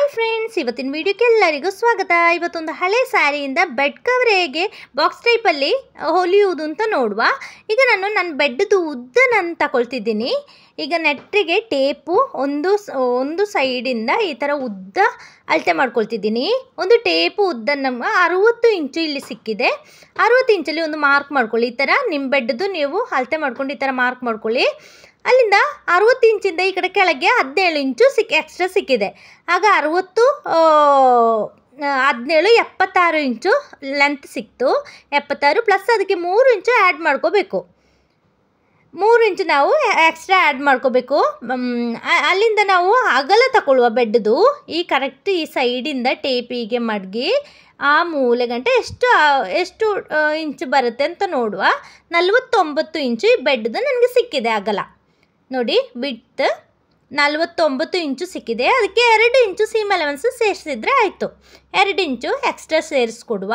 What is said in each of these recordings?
friends ಇವತ್ತಿನ ವಿಡಿಯೋಕ್ಕೆ ಎಲ್ಲರಿಗೂ ಸ್ವಾಗತ ಇವತ್ತೊಂದು ಹಳೆ ಸ್ಯಾರಿಯಿಂದ ಬೆಡ್ ಕವರ್ ಹೇಗೆ ಬಾಕ್ಸ್ ಟೈಪಲ್ಲಿ ಹೊಲಿಯುವುದು ಅಂತ ನೋಡುವ ಈಗ ನಾನು ನನ್ನ ಬೆಡ್ದು ಉದ್ದ ನಾನು ತಗೊಳ್ತಿದ್ದೀನಿ ಈಗ ನೆಟ್ಟಿಗೆ ಟೇಪು ಒಂದು ಸ- ಒಂದು ಸೈಡಿಂದ ಈ ಥರ ಉದ್ದ ಅಳತೆ ಮಾಡ್ಕೊಳ್ತಿದ್ದೀನಿ ಒಂದು ಟೇಪು ಉದ್ದ ನಮ್ಮ ಅರುವತ್ತು ಇಂಚು ಇಲ್ಲಿ ಸಿಕ್ಕಿದೆ ಅರುವತ್ತು ಇಂಚಲ್ಲಿ ಒಂದು ಮಾರ್ಕ್ ಮಾಡ್ಕೊಳ್ಳಿ ಈ ಥರ ನಿಮ್ಮ ಬೆಡ್ದು ನೀವು ಅಳತೆ ಮಾಡ್ಕೊಂಡು ಈ ಥರ ಮಾರ್ಕ್ ಮಾಡ್ಕೊಳ್ಳಿ ಅಲ್ಲಿಂದ ಅರುವತ್ತು ಇಂಚಿಂದ ಈ ಕಡೆ ಕೆಳಗೆ ಹದಿನೇಳು ಇಂಚು ಸಿಕ್ ಎಕ್ಸ್ಟ್ರಾ ಸಿಕ್ಕಿದೆ ಆಗ ಅರುವತ್ತು ಆ, ಹದಿನೇಳು ಎಪ್ಪತ್ತಾರು ಇಂಚು ಲೆಂತ್ ಸಿಕ್ತು ಎಪ್ಪತ್ತಾರು ಪ್ಲಸ್ ಅದಕ್ಕೆ ಮೂರು ಇಂಚು ಆ್ಯಡ್ ಮಾಡ್ಕೋಬೇಕು ಮೂರು ಇಂಚು ನಾವು ಎಕ್ಸ್ಟ್ರಾ ಆ್ಯಡ್ ಮಾಡ್ಕೋಬೇಕು ಮ್, ಅ- ಅಲ್ಲಿಂದ ನಾವು ಅಗಲ ತಗೊಳ್ಳುವ ಬೆಡ್ದು ಈ ಕರೆಕ್ಟ್ ಈ ಸೈಡಿಂದ ಟೇಪಿಗೆ ಮಡಗಿ ಆ ಮೂಲೆ ಗಂಟೆ ಎಷ್ಟು ಆ- ಎಷ್ಟು ಆ, ಇಂಚು ಬರುತ್ತೆ ಅಂತ ನೋಡುವ ನಲವತ್ತೊಂಬತ್ತು ಇಂಚು ಈ ಬೆಡ್ದು ನನಗೆ ಸಿಕ್ಕಿದೆ ಅಗಲ ನೋಡಿ ಬಿಟ್ ನಲವತ್ತೊಂಬತ್ತು ಇಂಚು ಸಿಕ್ಕಿದೆ ಅದಕ್ಕೆ ಎರಡು ಇಂಚು ಸೀಮ್ ಅಲೆವೆನ್ಸ್ ಸೇರಿಸಿದ್ರೆ ಆಯಿತು ಎರಡು ಇಂಚು ಎಕ್ಸ್ಟ್ರಾ ಸೇರಿಸ್ಕೊಡುವ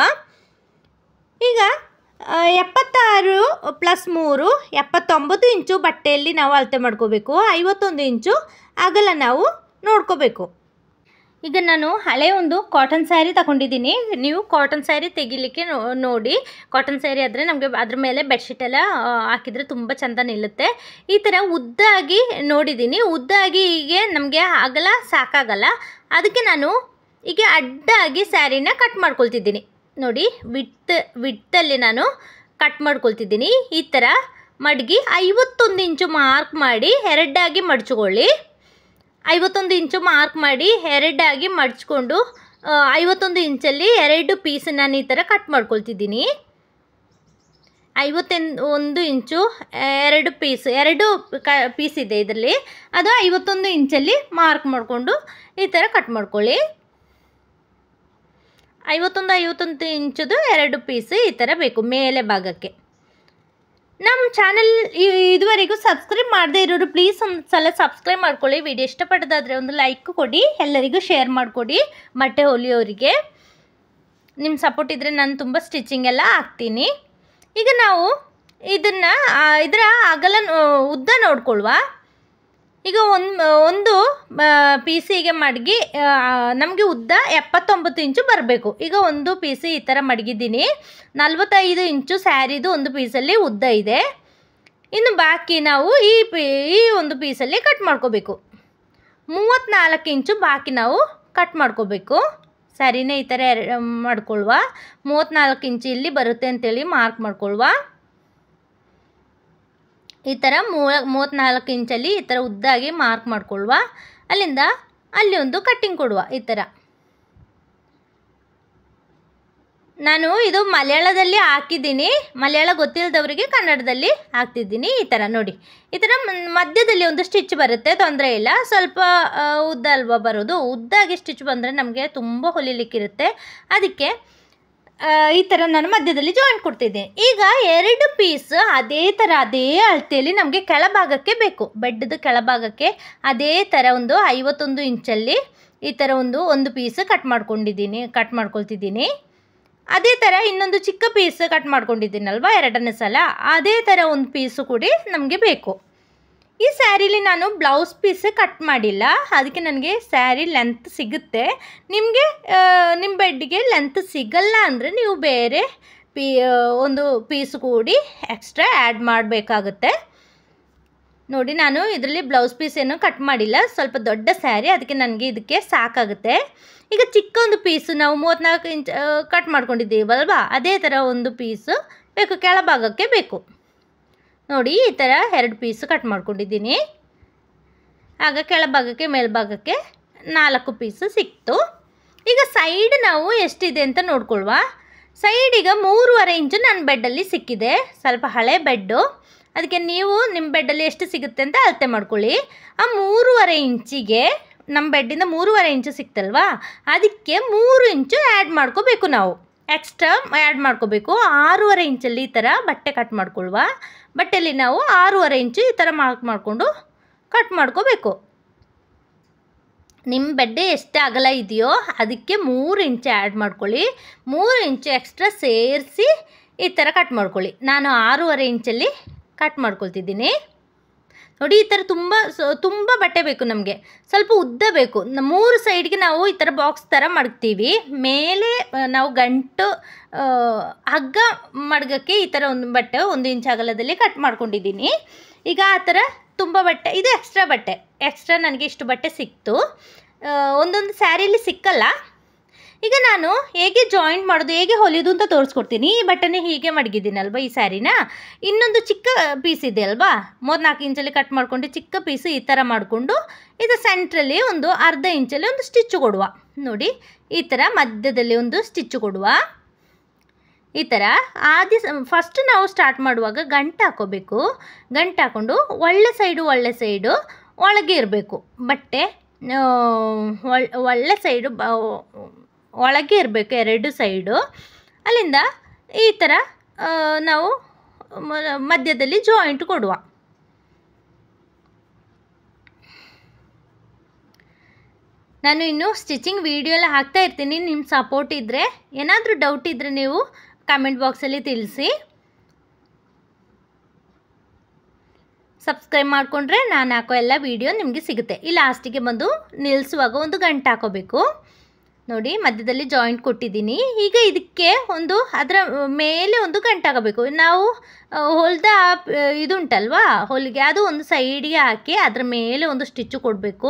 ಈಗ ಆ, ಎಪ್ಪತ್ತಾರು ಪ್ಲಸ್ ಮೂರು ಎಪ್ಪತ್ತೊಂಬತ್ತು ಇಂಚು ಬಟ್ಟೆಯಲ್ಲಿ ನಾವು ಅಳತೆ ಮಾಡ್ಕೋಬೇಕು ಐವತ್ತೊಂದು ಇಂಚು ಅಗಲ ನಾವು ನೋಡ್ಕೋಬೇಕು ಈಗ ನಾನು ಹಳೆ ಒಂದು ಕಾಟನ್ ಸ್ಯಾರಿ ತಗೊಂಡಿದ್ದೀನಿ ನೀವು ಕಾಟನ್ ಸ್ಯಾರಿ ತೆಗಿಲಿಕ್ಕೆ ನೋ- ನೋಡಿ ಕಾಟನ್ ಸ್ಯಾರಿ ಆದರೆ ನಮಗೆ ಅದ್ರ ಮೇಲೆ ಬೆಡ್ಶೀಟ್ ಎಲ್ಲ ಆ, ಹಾಕಿದರೆ ತುಂಬ ಚೆಂದ ನಿಲ್ಲುತ್ತೆ ಈ ಥರ ಉದ್ದಾಗಿ ನೋಡಿದ್ದೀನಿ ಉದ್ದಾಗಿ ಹೀಗೆ ನಮಗೆ ಅಗಲ ಸಾಕಾಗಲ್ಲ ಅದಕ್ಕೆ ನಾನು ಈಗ ಅಡ್ಡಾಗಿ ಸ್ಯಾರಿನ ಕಟ್ ಮಾಡ್ಕೊಳ್ತಿದ್ದೀನಿ ನೋಡಿ ವಿಟ್ ವಿಟ್ಟಲ್ಲಿ ನಾನು ಕಟ್ ಮಾಡ್ಕೊಳ್ತಿದ್ದೀನಿ ಈ ಥರ ಮಡಗಿ ಐವತ್ತೊಂದು ಇಂಚು ಮಾರ್ಕ್ ಮಾಡಿ ಎರಡಾಗಿ ಮಡ್ಚ್ಕೊಳ್ಳಿ ಐವತ್ತೊಂದು ಇಂಚು ಮಾರ್ಕ್ ಮಾಡಿ ಎರಡಾಗಿ ಮಡ್ಚ್ಕೊಂಡು ಆ, ಐವತ್ತೊಂದು ಇಂಚಲ್ಲಿ ಎರಡು ಪೀಸ್ ನಾನು ಈ ಥರ ಕಟ್ ಮಾಡ್ಕೊಳ್ತಿದ್ದೀನಿ ಐವತ್ತೊಂದು ಒಂದು ಇಂಚು ಎರಡು ಪೀಸ್ ಎರಡು ಕ ಪೀಸ್ ಇದೆ ಇದರಲ್ಲಿ ಅದು ಐವತ್ತೊಂದು ಇಂಚಲ್ಲಿ ಮಾರ್ಕ್ ಮಾಡಿಕೊಂಡು ಈ ಥರ ಕಟ್ ಮಾಡ್ಕೊಳ್ಳಿ ಐವತ್ತೊಂದು ಐವತ್ತೊಂದು ಇಂಚದು ಎರಡು ಪೀಸ್ ಈ ಥರ ಬೇಕು ಮೇಲೆ ಭಾಗಕ್ಕೆ ನಮ್ಮ ಚಾನಲ್ ಇದುವರೆಗೂ ಸಬ್ಸ್ಕ್ರೈಬ್ ಮಾಡದೇ ಇರೋರು ಪ್ಲೀಸ್ ಒಂದು ಸಲ ಸಬ್ಸ್ಕ್ರೈಬ್ ಮಾಡ್ಕೊಳ್ಳಿ ವಿಡಿಯೋ ಇಷ್ಟಪಟ್ಟದಾದರೆ ಒಂದು ಲೈಕ್ ಕೊಡಿ ಎಲ್ಲರಿಗೂ ಶೇರ್ ಮಾಡಿಕೊಡಿ ಬಟ್ಟೆ ಹೊಲಿಯೋರಿಗೆ ನಿಮ್ಮ ಸಪೋರ್ಟ್ ಇದ್ದರೆ ನಾನು ತುಂಬ ಸ್ಟಿಚಿಂಗ್ ಎಲ್ಲ ಹಾಕ್ತೀನಿ ಈಗ ನಾವು ಇದನ್ನು ಇದರ ಅಗಲ ನೋ- ಉದ್ದ ನೋಡ್ಕೊಳ್ವ ಈಗ ಒಂದು ಒಂದು ಪೀಸಿಗೆ ಮಡಗಿ ನಮಗೆ ಉದ್ದ ಎಪ್ಪತ್ತೊಂಬತ್ತು ಇಂಚು ಬರಬೇಕು ಈಗ ಒಂದು ಪೀಸಿ ಈ ಥರ ಮಡಗಿದ್ದೀನಿ ನಲ್ವತ್ತೈದು ಇಂಚು ಸ್ಯಾರಿದು ಒಂದು ಪೀಸಲ್ಲಿ ಉದ್ದ ಇದೆ ಇನ್ನು ಬಾಕಿ ನಾವು ಈ ಪೀ ಈ ಒಂದು ಪೀಸಲ್ಲಿ ಕಟ್ ಮಾಡ್ಕೋಬೇಕು ಮೂವತ್ತ್ನಾಲ್ಕು ಇಂಚು ಬಾಕಿ ನಾವು ಕಟ್ ಮಾಡ್ಕೋಬೇಕು ಸ್ಯಾರಿನ ಈ ಥರ ಎರ- ಮಾಡ್ಕೊಳ್ವ ಮೂವತ್ತ್ನಾಲ್ಕು ಇಂಚು ಇಲ್ಲಿ ಬರುತ್ತೆ ಅಂತೇಳಿ ಮಾರ್ಕ್ ಮಾಡ್ಕೊಳ್ವ ಈ ಥರ ಮೂವ ಮೂವತ್ತ್ನಾಲ್ಕು ಇಂಚಲ್ಲಿ ಈ ಥರ ಉದ್ದಾಗಿ ಮಾರ್ಕ್ ಮಾಡ್ಕೊಳ್ವ ಅಲ್ಲಿಂದ ಅಲ್ಲಿ ಒಂದು ಕಟ್ಟಿಂಗ್ ಕೊಡುವ ಈ ಥರ ನಾನು ಇದು ಮಲಯಾಳದಲ್ಲಿ ಹಾಕಿದ್ದೀನಿ ಮಲಯಾಳ ಗೊತ್ತಿಲ್ಲದವರಿಗೆ ಕನ್ನಡದಲ್ಲಿ ಹಾಕ್ತಿದ್ದೀನಿ ಈ ಥರ ನೋಡಿ ಈ ಥರ ಮ- ಮಧ್ಯದಲ್ಲಿ ಒಂದು ಸ್ಟಿಚ್ ಬರುತ್ತೆ ತೊಂದರೆ ಇಲ್ಲ ಸ್ವಲ್ಪ ಆ, ಉದ್ದ ಅಲ್ವಾ ಬರೋದು ಉದ್ದಾಗಿ ಸ್ಟಿಚ್ ಬಂದರೆ ನಮಗೆ ತುಂಬ ಹೊಲಿಲಿಕ್ಕಿರುತ್ತೆ ಅದಕ್ಕೆ ಆ, ಈ ಥರ ನಾನು ಮಧ್ಯದಲ್ಲಿ ಜಾಯಿಂಟ್ ಕೊಡ್ತಿದ್ದೆ ಈಗ ಎರಡು ಪೀಸ್ ಅದೇ ಥರ ಅದೇ ಅಳತೆಯಲ್ಲಿ ನಮಗೆ ಕೆಳಭಾಗಕ್ಕೆ ಬೇಕು ಬೆಡ್ದು ಕೆಳಭಾಗಕ್ಕೆ ಅದೇ ಥರ ಒಂದು ಐವತ್ತೊಂದು ಇಂಚಲ್ಲಿ ಈ ಥರ ಒಂದು ಒಂದು ಪೀಸ್ ಕಟ್ ಮಾಡ್ಕೊಂಡಿದ್ದೀನಿ ಕಟ್ ಮಾಡ್ಕೊಳ್ತಿದ್ದೀನಿ ಅದೇ ಥರ ಇನ್ನೊಂದು ಚಿಕ್ಕ ಪೀಸ್ ಕಟ್ ಮಾಡ್ಕೊಂಡಿದ್ದೀನಲ್ವ ಎರಡನೇ ಸಲ ಅದೇ ಥರ ಒಂದು ಪೀಸು ಕೂಡ ನಮಗೆ ಬೇಕು ಈ ಸ್ಯಾರಿಲಿ ನಾನು ಬ್ಲೌಸ್ ಪೀಸ್ ಕಟ್ ಮಾಡಿಲ್ಲ ಅದಕ್ಕೆ ನನಗೆ ಸ್ಯಾರಿ ಲೆಂತ್ ಸಿಗುತ್ತೆ ನಿಮಗೆ ನಿಮ್ಮ ಬೆಡ್ಗೆ ಲೆಂತ್ ಸಿಗಲ್ಲ ಅಂದರೆ ನೀವು ಬೇರೆ ಪೀ ಒಂದು ಪೀಸ್ ಕೂಡಿ ಎಕ್ಸ್ಟ್ರಾ ಆ್ಯಡ್ ಮಾಡಬೇಕಾಗುತ್ತೆ ನೋಡಿ ನಾನು ಇದರಲ್ಲಿ ಬ್ಲೌಸ್ ಪೀಸ್ ಏನು ಕಟ್ ಮಾಡಿಲ್ಲ ಸ್ವಲ್ಪ ದೊಡ್ಡ ಸ್ಯಾರಿ ಅದಕ್ಕೆ ನನಗೆ ಇದಕ್ಕೆ ಸಾಕಾಗುತ್ತೆ ಈಗ ಚಿಕ್ಕ ಒಂದು ಪೀಸು ನಾವು ಮೂವತ್ತ್ನಾಲ್ಕು ಇಂಚ್ ಕಟ್ ಮಾಡ್ಕೊಂಡಿದ್ದೀವಲ್ವಾ ಅದೇ ಥರ ಒಂದು ಪೀಸು ಬೇಕು ಕೆಳಭಾಗಕ್ಕೆ ಬೇಕು ನೋಡಿ ಈ ಥರ ಎರಡು ಪೀಸು ಕಟ್ ಮಾಡ್ಕೊಂಡಿದ್ದೀನಿ ಆಗ ಕೆಳಭಾಗಕ್ಕೆ ಮೇಲ್ಭಾಗಕ್ಕೆ ನಾಲ್ಕು ಪೀಸು ಸಿಕ್ತು ಈಗ ಸೈಡ್ ನಾವು ಎಷ್ಟಿದೆ ಅಂತ ನೋಡ್ಕೊಳ್ವ ಸೈಡ್ ಈಗ ಮೂರುವರೆ ಇಂಚು ನನ್ನ ಬೆಡ್ಡಲ್ಲಿ ಸಿಕ್ಕಿದೆ ಸ್ವಲ್ಪ ಹಳೆ ಬೆಡ್ಡು ಅದಕ್ಕೆ ನೀವು ನಿಮ್ಮ ಬೆಡ್ಡಲ್ಲಿ ಎಷ್ಟು ಸಿಗುತ್ತೆ ಅಂತ ಅಳತೆ ಮಾಡ್ಕೊಳ್ಳಿ ಆ ಮೂರುವರೆ ಇಂಚಿಗೆ ನಮ್ಮ ಬೆಡ್ಡಿಂದ ಮೂರುವರೆ ಇಂಚು ಸಿಕ್ತಲ್ವಾ ಅದಕ್ಕೆ ಮೂರು ಇಂಚು ಆ್ಯಡ್ ಮಾಡ್ಕೋಬೇಕು ನಾವು ಎಕ್ಸ್ಟ್ರಾ ಆ್ಯಡ್ ಮಾಡ್ಕೋಬೇಕು ಆರೂವರೆ ಇಂಚಲ್ಲಿ ಈ ಥರ ಬಟ್ಟೆ ಕಟ್ ಮಾಡ್ಕೊಳ್ವ ಬಟ್ಟೆಯಲ್ಲಿ ನಾವು ಆರೂವರೆ ಇಂಚು ಈ ಥರ ಮಾರ್ಕ್ ಮಾಡಿಕೊಂಡು ಕಟ್ ಮಾಡ್ಕೋಬೇಕು ನಿಮ್ಮ ಬೆಡ್ಡೆ ಎಷ್ಟು ಅಗಲ ಇದೆಯೋ ಅದಕ್ಕೆ ಮೂರು ಇಂಚು ಆ್ಯಡ್ ಮಾಡ್ಕೊಳ್ಳಿ ಮೂರು ಇಂಚು ಎಕ್ಸ್ಟ್ರಾ ಸೇರಿಸಿ ಈ ಥರ ಕಟ್ ಮಾಡ್ಕೊಳ್ಳಿ ನಾನು ಆರೂವರೆ ಇಂಚಲ್ಲಿ ಕಟ್ ಮಾಡ್ಕೊಳ್ತಿದ್ದೀನಿ ನೋಡಿ ಈ ಥರ ತುಂಬ ಸ- ತುಂಬ ಬಟ್ಟೆ ಬೇಕು ನಮಗೆ ಸ್ವಲ್ಪ ಉದ್ದ ಬೇಕು ನ- ಮೂರು ಸೈಡ್ಗೆ ನಾವು ಈ ಥರ ಬಾಕ್ಸ್ ಥರ ಮಡಗ್ತೀವಿ ಮೇಲೆ ಆ, ನಾವು ಗಂಟು ಆ, ಹಗ್ಗ ಮಡ್ಗಕ್ಕೆ ಈ ಥರ ಒಂದು ಬಟ್ಟೆ ಒಂದು ಇಂಚ್ ಅಗಲದಲ್ಲಿ ಕಟ್ ಮಾಡ್ಕೊಂಡಿದ್ದೀನಿ ಈಗ ಆ ಥರ ತುಂಬ ಬಟ್ಟೆ ಇದು ಎಕ್ಸ್ಟ್ರಾ ಬಟ್ಟೆ ಎಕ್ಸ್ಟ್ರಾ ನನಗೆ ಇಷ್ಟು ಬಟ್ಟೆ ಸಿಕ್ತು ಆ, ಒಂದೊಂದು ಸ್ಯಾರಿಲಿ ಸಿಕ್ಕಲ್ಲ ಈಗ ನಾನು ಹೇಗೆ ಜಾಯಿಂಟ್ ಮಾಡೋದು ಹೇಗೆ ಹೊಲಿಯೋದು ಅಂತ ತೋರಿಸ್ಕೊಡ್ತೀನಿ ಈ ಬಟ್ಟೆನೇ ಹೀಗೆ ಮಡಗಿದ್ದೀನಲ್ವಾ ಈ ಸ್ಯಾರಿನ ಇನ್ನೊಂದು ಚಿಕ್ಕ ಪೀಸ್ ಇದೆ ಅಲ್ವಾ ಮೂರ್ನಾಲ್ಕು ಇಂಚಲ್ಲಿ ಕಟ್ ಮಾಡ್ಕೊಂಡು ಚಿಕ್ಕ ಪೀಸು ಈ ಥರ ಮಾಡಿಕೊಂಡು ಇದು ಸೆಂಟ್ರಲ್ಲಿ ಒಂದು ಅರ್ಧ ಇಂಚಲ್ಲಿ ಒಂದು ಸ್ಟಿಚ್ ಕೊಡುವ ನೋಡಿ ಈ ಥರ ಮಧ್ಯದಲ್ಲಿ ಒಂದು ಸ್ಟಿಚ್ ಕೊಡುವ ಈ ಥರ ಆದಿ ಫಸ್ಟ್ ನಾವು ಸ್ಟಾರ್ಟ್ ಮಾಡುವಾಗ ಗಂಟು ಹಾಕೋಬೇಕು ಗಂಟು ಹಾಕ್ಕೊಂಡು ಒಳ್ಳೆ ಸೈಡು ಒಳ್ಳೆ ಸೈಡು ಒಳಗೆ ಇರಬೇಕು ಬಟ್ಟೆ ಆ, ಒಳ್- ಒಳ್ಳೆ ಸೈಡು ಬ ಒಳಗೆ ಇರಬೇಕು ಎರಡು ಸೈಡು ಅಲ್ಲಿಂದ ಈ ಥರ ಆ, ನಾವು ಮ- ಮಧ್ಯದಲ್ಲಿ ಜಾಯಿಂಟ್ ಕೊಡುವ ನಾನು ಇನ್ನು ಸ್ಟಿಚಿಂಗ್ ವಿಡಿಯೋ ಎಲ್ಲ ಹಾಕ್ತಾ ಇರ್ತೀನಿ ನಿಮ್ಮ ಸಪೋರ್ಟ್ ಇದ್ದರೆ ಏನಾದರೂ ಡೌಟ್ ಇದ್ದರೆ ನೀವು ಕಮೆಂಟ್ ಬಾಕ್ಸಲ್ಲಿ ತಿಳಿಸಿ ಸಬ್ಸ್ಕ್ರೈಬ್ ಮಾಡಿಕೊಂಡ್ರೆ ನಾನು ಹಾಕೋ ಎಲ್ಲ ವೀಡಿಯೋ ನಿಮಗೆ ಸಿಗುತ್ತೆ ಈ ಲಾಸ್ಟಿಗೆ ಬಂದು ನಿಲ್ಲಿಸುವಾಗ ಒಂದು ಗಂಟೆ ಹಾಕೋಬೇಕು ನೋಡಿ ಮಧ್ಯದಲ್ಲಿ ಜಾಯಿಂಟ್ ಕೊಟ್ಟಿದ್ದೀನಿ ಈಗ ಇದಕ್ಕೆ ಒಂದು ಅದರ ಮೇಲೆ ಒಂದು ಗಂಟೆ ಹಾಕಬೇಕು ನಾವು ಆ, ಹೊಲ್ದ ಆ, ಇದುಂಟಲ್ವಾ ಹೊಲಿಗೆ ಅದು ಒಂದು ಸೈಡಿಗೆ ಹಾಕಿ ಅದರ ಮೇಲೆ ಒಂದು ಸ್ಟಿಚ್ಚು ಕೊಡಬೇಕು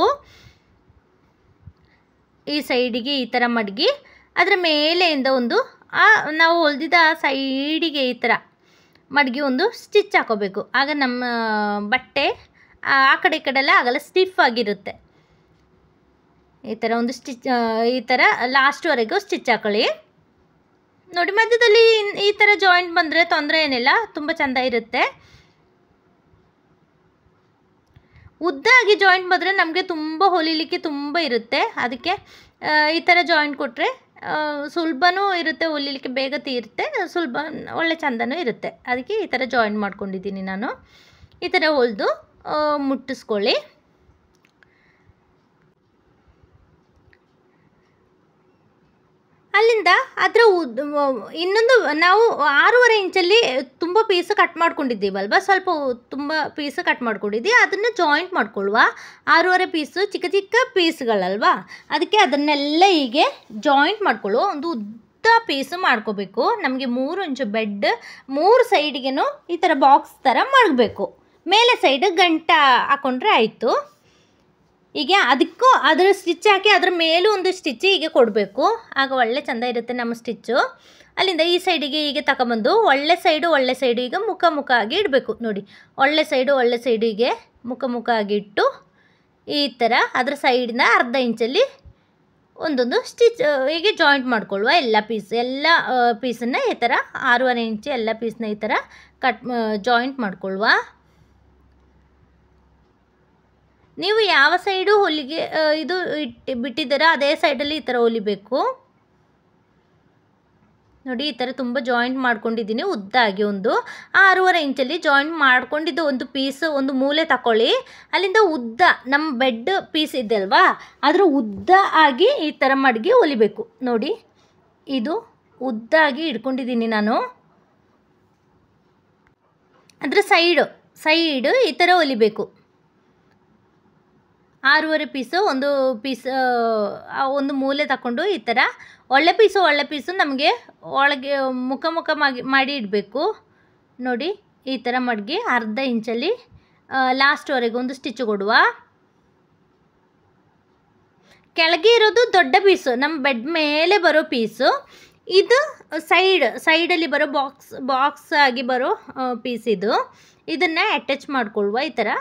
ಈ ಸೈಡಿಗೆ ಈ ಥರ ಮಡಗಿ ಅದರ ಮೇಲೆಯಿಂದ ಒಂದು ಆ ನಾವು ಹೊಲ್ದಿದ್ದ ಆ ಸೈಡಿಗೆ ಈ ಥರ ಮಡಗಿ ಒಂದು ಸ್ಟಿಚ್ ಹಾಕೋಬೇಕು ಆಗ ನಮ್ಮ ಬಟ್ಟೆ ಆ ಆ ಕಡೆ ಈ ಕಡೆ ಎಲ್ಲ ಆಗಲ್ಲ ಸ್ಟಿಫ್ ಆಗಿರುತ್ತೆ ಈ ಥರ ಒಂದು ಸ್ಟಿಚ್ ಈ ಥರ ಲಾಸ್ಟ್ವರೆಗೂ ಸ್ಟಿಚ್ ಹಾಕೊಳ್ಳಿ ನೋಡಿ ಮಧ್ಯದಲ್ಲಿ ಇನ್- ಈ ಥರ ಜಾಯಿಂಟ್ ಬಂದರೆ ತೊಂದರೆ ಏನಿಲ್ಲ ತುಂಬ ಚೆಂದ ಇರುತ್ತೆ ಉದ್ದಾಗಿ ಜಾಯಿಂಟ್ ಬಂದರೆ ನಮಗೆ ತುಂಬ ಹೊಲಿಲಿಕ್ಕೆ ತುಂಬ ಇರುತ್ತೆ ಅದಕ್ಕೆ ಆ, ಈ ಥರ ಜಾಯಿಂಟ್ ಕೊಟ್ಟರೆ ಸುಲಭನೂ ಇರುತ್ತೆ ಹೊಲಿಲಿಕ್ಕೆ ಬೇಗ ತೀರುತ್ತೆ ಸುಲಭ ಒಳ್ಳೆ ಚಂದನೂ ಇರುತ್ತೆ ಅದಕ್ಕೆ ಈ ಥರ ಜಾಯಿಂಟ್ ಮಾಡ್ಕೊಂಡಿದ್ದೀನಿ ನಾನು ಈ ಥರ ಹೊಲಿದು ಮುಟ್ಟಿಸ್ಕೊಳ್ಳಿ ಅಲ್ಲಿಂದ ಅದರ ಉದ್ ಇನ್ನೊಂದು ನಾವು ಆರೂವರೆ ಇಂಚಲ್ಲಿ ತುಂಬ ಪೀಸ್ ಕಟ್ ಮಾಡ್ಕೊಂಡಿದ್ದೀವಲ್ವ ಸ್ವಲ್ಪ ಉ- ತುಂಬ ಪೀಸ್ ಕಟ್ ಮಾಡ್ಕೊಂಡಿದ್ದೀವಿ ಅದನ್ನು ಜಾಯಿಂಟ್ ಮಾಡ್ಕೊಳ್ಳುವ ಆರೂವರೆ ಪೀಸು ಚಿಕ್ಕ ಚಿಕ್ಕ ಪೀಸ್ಗಳಲ್ವಾ ಅದಕ್ಕೆ ಅದನ್ನೆಲ್ಲ ಹೀಗೆ ಜಾಯಿಂಟ್ ಮಾಡ್ಕೊಳ್ಳುವ ಒಂದು ಉದ್ದ ಪೀಸು ಮಾಡ್ಕೋಬೇಕು ನಮಗೆ ಮೂರು ಇಂಚು ಬೆಡ್ ಮೂರು ಸೈಡಿಗೆನೂ ಈ ಥರ ಬಾಕ್ಸ್ ಥರ ಮಾಡಬೇಕು ಮೇಲೆ ಸೈಡ್ ಗಂಟ ಹಾಕೊಂಡ್ರೆ ಆಯಿತು ಹೀಗೆ ಅದಕ್ಕೂ ಅದರ ಸ್ಟಿಚ್ ಹಾಕಿ ಅದ್ರ ಮೇಲೂ ಒಂದು ಸ್ಟಿಚ್ ಹೀಗೆ ಕೊಡಬೇಕು ಆಗ ಒಳ್ಳೆ ಚೆಂದ ಇರುತ್ತೆ ನಮ್ಮ ಸ್ಟಿಚ್ಚು ಅಲ್ಲಿಂದ ಈ ಸೈಡಿಗೆ ಹೀಗೆ ತಗೊಂಬಂದು ಒಳ್ಳೆ ಸೈಡು ಒಳ್ಳೆ ಸೈಡು ಈಗ ಮುಖ ಮುಖ ಆಗಿ ಇಡಬೇಕು ನೋಡಿ ಒಳ್ಳೆ ಸೈಡು ಒಳ್ಳೆ ಸೈಡಿಗೆ ಮುಖ ಮುಖ ಆಗಿ ಇಟ್ಟು ಈ ಥರ ಅದರ ಸೈಡಿನ ಅರ್ಧ ಇಂಚಲ್ಲಿ ಒಂದೊಂದು ಸ್ಟಿಚ್ ಹೀಗೆ ಜಾಯಿಂಟ್ ಮಾಡ್ಕೊಳ್ಳುವ ಎಲ್ಲ ಪೀಸ್ ಎಲ್ಲ ಪೀಸನ್ನು ಈ ಥರ ಆರೂವರೆ ಇಂಚು ಎಲ್ಲ ಪೀಸ್ನ ಈ ಥರ ಕಟ್ ಜಾಯಿಂಟ್ ಮಾಡ್ಕೊಳ್ಳುವ ನೀವು ಯಾವ ಸೈಡು ಹೊಲಿಗೆ ಆ, ಇದು ಇಟ್ಟು ಬಿಟ್ಟಿದ್ದೀರಾ ಅದೇ ಸೈಡಲ್ಲಿ ಈ ಥರ ಹೊಲಿಬೇಕು ನೋಡಿ ಈ ಥರ ತುಂಬ ಜಾಯಿಂಟ್ ಮಾಡ್ಕೊಂಡಿದ್ದೀನಿ ಉದ್ದಾಗಿ ಒಂದು ಆರೂವರೆ ಇಂಚಲ್ಲಿ ಜಾಯಿಂಟ್ ಮಾಡ್ಕೊಂಡಿದ್ದು ಒಂದು ಪೀಸ್ ಒಂದು ಮೂಲೆ ತಗೊಳ್ಳಿ ಅಲ್ಲಿಂದ ಉದ್ದ ನಮ್ಮ ಬೆಡ್ ಪೀಸ್ ಇದೆ ಅಲ್ವಾ ಅದರ ಉದ್ದ ಆಗಿ ಈ ಥರ ಮಡಗಿ ಹೊಲಿಬೇಕು ನೋಡಿ ಇದು ಉದ್ದಾಗಿ ಇಟ್ಕೊಂಡಿದ್ದೀನಿ ನಾನು ಅದರ ಸೈಡು ಸೈಡು ಈ ಥರ ಹೊಲಿಬೇಕು ಆರೂವರೆ ಪೀಸು ಒಂದು ಪೀಸ್ ಒಂದು ಮೂಲೆ ತಗೊಂಡು ಈ ಥರ ಒಳ್ಳೆ ಪೀಸು ಒಳ್ಳೆ ಪೀಸು ನಮಗೆ ಒಳಗೆ ಮುಖ ಮುಖ ಮಾಡಿ ಮಾಡಿ ಇಡಬೇಕು ನೋಡಿ ಈ ಥರ ಮಡಗಿ ಅರ್ಧ ಇಂಚಲ್ಲಿ ಲಾಸ್ಟ್ವರೆಗೆ ಒಂದು ಸ್ಟಿಚ್ ಕೊಡುವ ಕೆಳಗೆ ಇರೋದು ದೊಡ್ಡ ಪೀಸು ನಮ್ಮ ಬೆಡ್ ಮೇಲೆ ಬರೋ ಪೀಸು ಇದು ಸೈಡ್ ಸೈಡಲ್ಲಿ ಬರೋ ಬಾಕ್ಸ್ ಬಾಕ್ಸ್ ಆಗಿ ಬರೋ ಪೀಸ್ ಇದು ಇದನ್ನು ಅಟ್ಯಾಚ್ ಮಾಡ್ಕೊಳ್ಳುವ ಈ ಥರ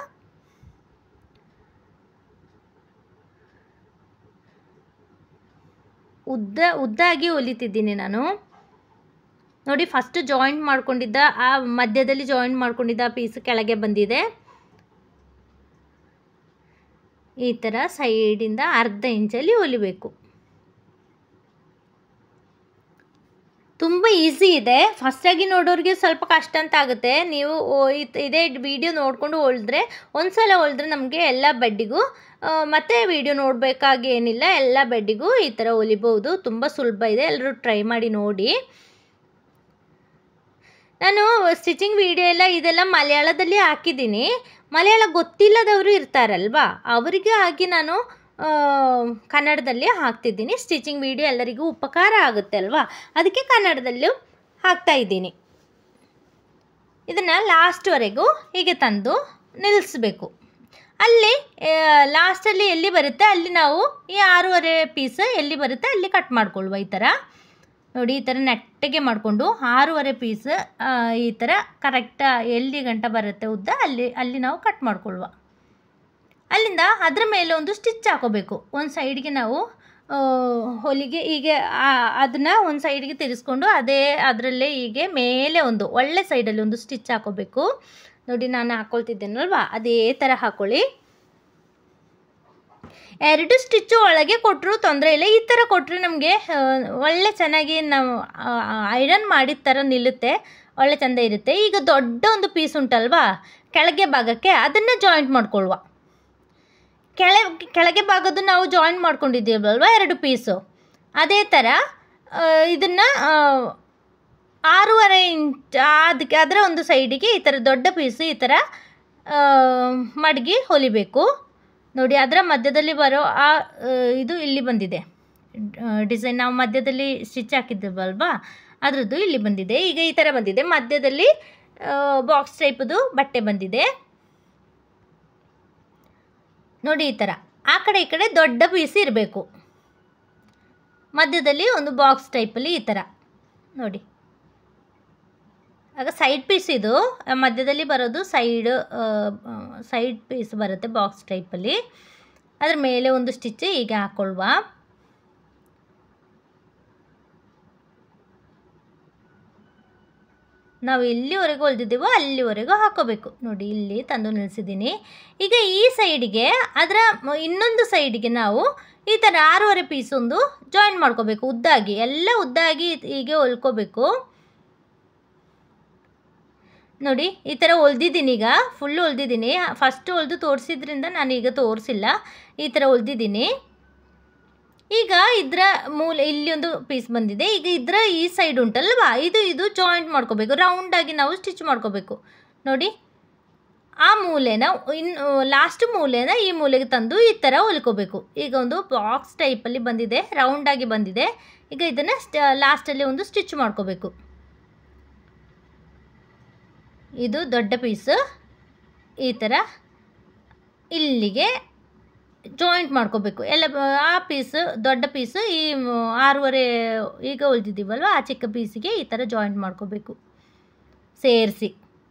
ಉದ್ದ ಉದ್ದಾಗಿ ಹೊಲಿತಿದ್ದೀನಿ ನಾನು ನೋಡಿ ಫಸ್ಟ್ ಜಾಯಿಂಟ್ ಮಾಡ್ಕೊಂಡಿದ್ದ ಆ ಮಧ್ಯದಲ್ಲಿ ಜಾಯಿಂಟ್ ಮಾಡ್ಕೊಂಡಿದ್ದ ಪೀಸ್ ಕೆಳಗೆ ಬಂದಿದೆ ಈ ಥರ ಸೈಡಿಂದ ಅರ್ಧ ಇಂಚಲ್ಲಿ ಹೊಲಿಬೇಕು ತುಂಬ ಈಸಿ ಇದೆ ಫಸ್ಟಾಗಿ ನೋಡೋರಿಗೆ ಸ್ವಲ್ಪ ಕಷ್ಟ ಅಂತ ಆಗುತ್ತೆ ನೀವು ಓ- ಇದ್- ಇದೇ ವಿಡಿಯೋ ನೋಡಿಕೊಂಡು ಹೊಲಿದ್ರೆ ಒಂದು ಸಲ ಹೊಲಿದ್ರೆ ನಮಗೆ ಎಲ್ಲ ಬೆಡ್ಡಿಗೂ ಮತ್ತೆ ವಿಡಿಯೋ ನೋಡಬೇಕಾಗಿ ಏನಿಲ್ಲ ಎಲ್ಲ ಬೆಡ್ಡಿಗೂ ಈ ಥರ ಹೊಲಿಬೋದು ತುಂಬ ಸುಲಭ ಇದೆ ಎಲ್ಲರೂ ಟ್ರೈ ಮಾಡಿ ನೋಡಿ ನಾನು ಸ್ಟಿಚಿಂಗ್ ವಿಡಿಯೋ ಎಲ್ಲ ಇದೆಲ್ಲ ಮಲಯಾಳದಲ್ಲಿ ಹಾಕಿದ್ದೀನಿ ಮಲಯಾಳ ಗೊತ್ತಿಲ್ಲದವರು ಇರ್ತಾರಲ್ವಾ ಅವರಿಗೆ ಆಗಿ ನಾನು ಆ, ಕನ್ನಡದಲ್ಲಿ ಹಾಕ್ತಿದ್ದೀನಿ ಸ್ಟಿಚಿಂಗ್ ವಿಡಿಯೋ ಎಲ್ಲರಿಗೂ ಉಪಕಾರ ಆಗುತ್ತೆ ಅಲ್ವಾ ಅದಕ್ಕೆ ಕನ್ನಡದಲ್ಲೂ ಹಾಕ್ತಾ ಇದ್ದೀನಿ ಇದನ್ನು ಲಾಸ್ಟ್ವರೆಗೂ ಹೀಗೆ ತಂದು ನಿಲ್ಲಿಸ್ಬೇಕು ಅಲ್ಲಿ ಲಾಸ್ಟಲ್ಲಿ ಎಲ್ಲಿ ಬರುತ್ತೆ ಅಲ್ಲಿ ನಾವು ಈ ಆರೂವರೆ ಪೀಸ್ ಎಲ್ಲಿ ಬರುತ್ತೆ ಅಲ್ಲಿ ಕಟ್ ಮಾಡ್ಕೊಳ್ವ ಈ ಥರ ನೋಡಿ ಈ ಥರ ನೆಟ್ಟಗೆ ಮಾಡಿಕೊಂಡು ಆರೂವರೆ ಪೀಸ್ ಈ ಥರ ಕರೆಕ್ಟ್ ಎಲ್ಲಿ ಗಂಟ ಬರುತ್ತೆ ಉದ್ದ ಅಲ್ಲಿ ಅಲ್ಲಿ ನಾವು ಕಟ್ ಮಾಡ್ಕೊಳ್ವ ಅಲ್ಲಿಂದ ಅದರ ಮೇಲೆ ಒಂದು ಸ್ಟಿಚ್ ಹಾಕೋಬೇಕು ಒಂದು ಸೈಡ್ಗೆ ನಾವು ಆ, ಹೊಲಿಗೆ ಹೀಗೆ ಅದನ್ನು ಒಂದು ಸೈಡ್ಗೆ ತಿರ್ಸ್ಕೊಂಡು ಅದೇ ಅದರಲ್ಲೇ ಹೀಗೆ ಮೇಲೆ ಒಂದು ಒಳ್ಳೆ ಸೈಡಲ್ಲಿ ಒಂದು ಸ್ಟಿಚ್ ಹಾಕೋಬೇಕು ನೋಡಿ ನಾನು ಹಾಕ್ಕೊಳ್ತಿದ್ದೇನಲ್ವಾ ಅದೇ ಥರ ಹಾಕ್ಕೊಳ್ಳಿ ಎರಡು ಸ್ಟಿಚ್ಚು ಒಳಗೆ ಕೊಟ್ಟರು ತೊಂದರೆ ಇಲ್ಲ ಈ ಥರ ಕೊಟ್ಟರೆ ನಮಗೆ ಒಳ್ಳೆ ಚೆನ್ನಾಗಿ ನಾವು ಐರನ್ ಮಾಡಿದ ಥರ ನಿಲ್ಲುತ್ತೆ ಒಳ್ಳೆ ಚೆಂದ ಇರುತ್ತೆ ಈಗ ದೊಡ್ಡ ಒಂದು ಪೀಸ್ ಉಂಟಲ್ವಾ ಕೆಳಗೆ ಭಾಗಕ್ಕೆ ಅದನ್ನು ಜಾಯಿಂಟ್ ಮಾಡ್ಕೊಳ್ವ ಕೆಳ ಕೆಳಗೆ ಭಾಗದ್ದು ನಾವು ಜಾಯಿಂಟ್ ಮಾಡ್ಕೊಂಡಿದ್ದೀವಲ್ವ ಎರಡು ಪೀಸು ಅದೇ ಥರ ಇದನ್ನು ಆರೂವರೆ ಇಂಚ್ ಅದಕ್ಕೆ ಅದರ ಒಂದು ಸೈಡಿಗೆ ಈ ಥರ ದೊಡ್ಡ ಪೀಸು ಈ ಥರ ಆ, ಮಡಗಿ ಹೊಲಿಬೇಕು ನೋಡಿ ಅದರ ಮಧ್ಯದಲ್ಲಿ ಬರೋ ಆ ಆ, ಇದು ಇಲ್ಲಿ ಬಂದಿದೆ ಡಿಸೈನ್ ನಾವು ಮಧ್ಯದಲ್ಲಿ ಸ್ಟಿಚ್ ಹಾಕಿದ್ದೀವಲ್ವಾ ಅದರದ್ದು ಇಲ್ಲಿ ಬಂದಿದೆ ಈಗ ಈ ಥರ ಬಂದಿದೆ ಮಧ್ಯದಲ್ಲಿ ಬಾಕ್ಸ್ ಟೈಪದು ಬಟ್ಟೆ ಬಂದಿದೆ ನೋಡಿ ಈ ಥರ ಆ ಕಡೆ ಈ ಕಡೆ ದೊಡ್ಡ ಪೀಸ್ ಇರಬೇಕು ಮಧ್ಯದಲ್ಲಿ ಒಂದು ಬಾಕ್ಸ್ ಟೈಪಲ್ಲಿ ಈ ಥರ ನೋಡಿ ಆಗ ಸೈಡ್ ಪೀಸ್ ಇದು ಆ, ಮಧ್ಯದಲ್ಲಿ ಬರೋದು ಸೈಡ್ ಸೈಡ್ ಪೀಸ್ ಬರುತ್ತೆ ಬಾಕ್ಸ್ ಟೈಪಲ್ಲಿ ಅದ್ರ ಮೇಲೆ ಒಂದು ಸ್ಟಿಚ್ ಹೀಗೆ ಹಾಕ್ಕೊಳ್ವ ನಾವು ಎಲ್ಲಿವರೆಗೂ ಹೊಲ್ದಿದ್ದೀವೋ ಅಲ್ಲಿವರೆಗೂ ಹಾಕೋಬೇಕು ನೋಡಿ ಇಲ್ಲಿ ತಂದು ನಿಲ್ಲಿಸಿದ್ದೀನಿ ಈಗ ಈ ಸೈಡಿಗೆ ಅದರ ಮ- ಇನ್ನೊಂದು ಸೈಡಿಗೆ ನಾವು ಈ ಥರ ಆರೂವರೆ ಪೀಸ್ ಒಂದು ಜಾಯಿನ್ ಮಾಡ್ಕೋಬೇಕು ಉದ್ದಾಗಿ ಎಲ್ಲ ಉದ್ದಾಗಿ ಹೀಗೆ ಹೊಲ್ಕೋಬೇಕು ನೋಡಿ ಈ ಥರ ಹೊಲ್ದಿದ್ದೀನಿ ಈಗ ಫುಲ್ ಹೊಲ್ದಿದ್ದೀನಿ ಫಸ್ಟ್ ಹೊಲ್ದು ತೋರಿಸಿದ್ರಿಂದ ನಾನು ಈಗ ತೋರಿಸಿಲ್ಲ ಈ ಥರ ಹೊಲ್ದಿದ್ದೀನಿ ಈಗ ಇದರ ಮೂಲೆ ಇಲ್ಲಿ ಒಂದು ಪೀಸ್ ಬಂದಿದೆ ಈಗ ಇದರ ಈ ಸೈಡ್ ಉಂಟಲ್ವಾ ಇದು ಇದು ಜಾಯಿಂಟ್ ಮಾಡ್ಕೋಬೇಕು ರೌಂಡಾಗಿ ನಾವು ಸ್ಟಿಚ್ ಮಾಡ್ಕೋಬೇಕು ನೋಡಿ ಆ ಮೂಲೆನ ಇನ್ನು ಲಾಸ್ಟ್ ಮೂಲೆನ ಈ ಮೂಲೆಗೆ ತಂದು ಈ ಥರ ಹೊಲ್ಕೋಬೇಕು ಈಗ ಒಂದು ಬಾಕ್ಸ್ ಟೈಪಲ್ಲಿ ಬಂದಿದೆ ರೌಂಡಾಗಿ ಬಂದಿದೆ ಈಗ ಇದನ್ನು ಲಾಸ್ಟಲ್ಲಿ ಒಂದು ಸ್ಟಿಚ್ ಮಾಡ್ಕೋಬೇಕು ಇದು ದೊಡ್ಡ ಪೀಸು ಈ ಥರ ಇಲ್ಲಿಗೆ ಜಾಯಿಂಟ್ ಮಾಡ್ಕೋಬೇಕು ಎಲ್ಲ ಬ- ಆ ಪೀಸ್ ದೊಡ್ಡ ಪೀಸು ಈ ಮ್, ಆರೂವರೆ ಈಗ ಉಳಿದಿದ್ದೀವಲ್ವ ಆ ಚಿಕ್ಕ ಪೀಸಿಗೆ ಈ ಥರ ಜಾಯಿಂಟ್ ಮಾಡ್ಕೋಬೇಕು ಸೇರಿಸಿ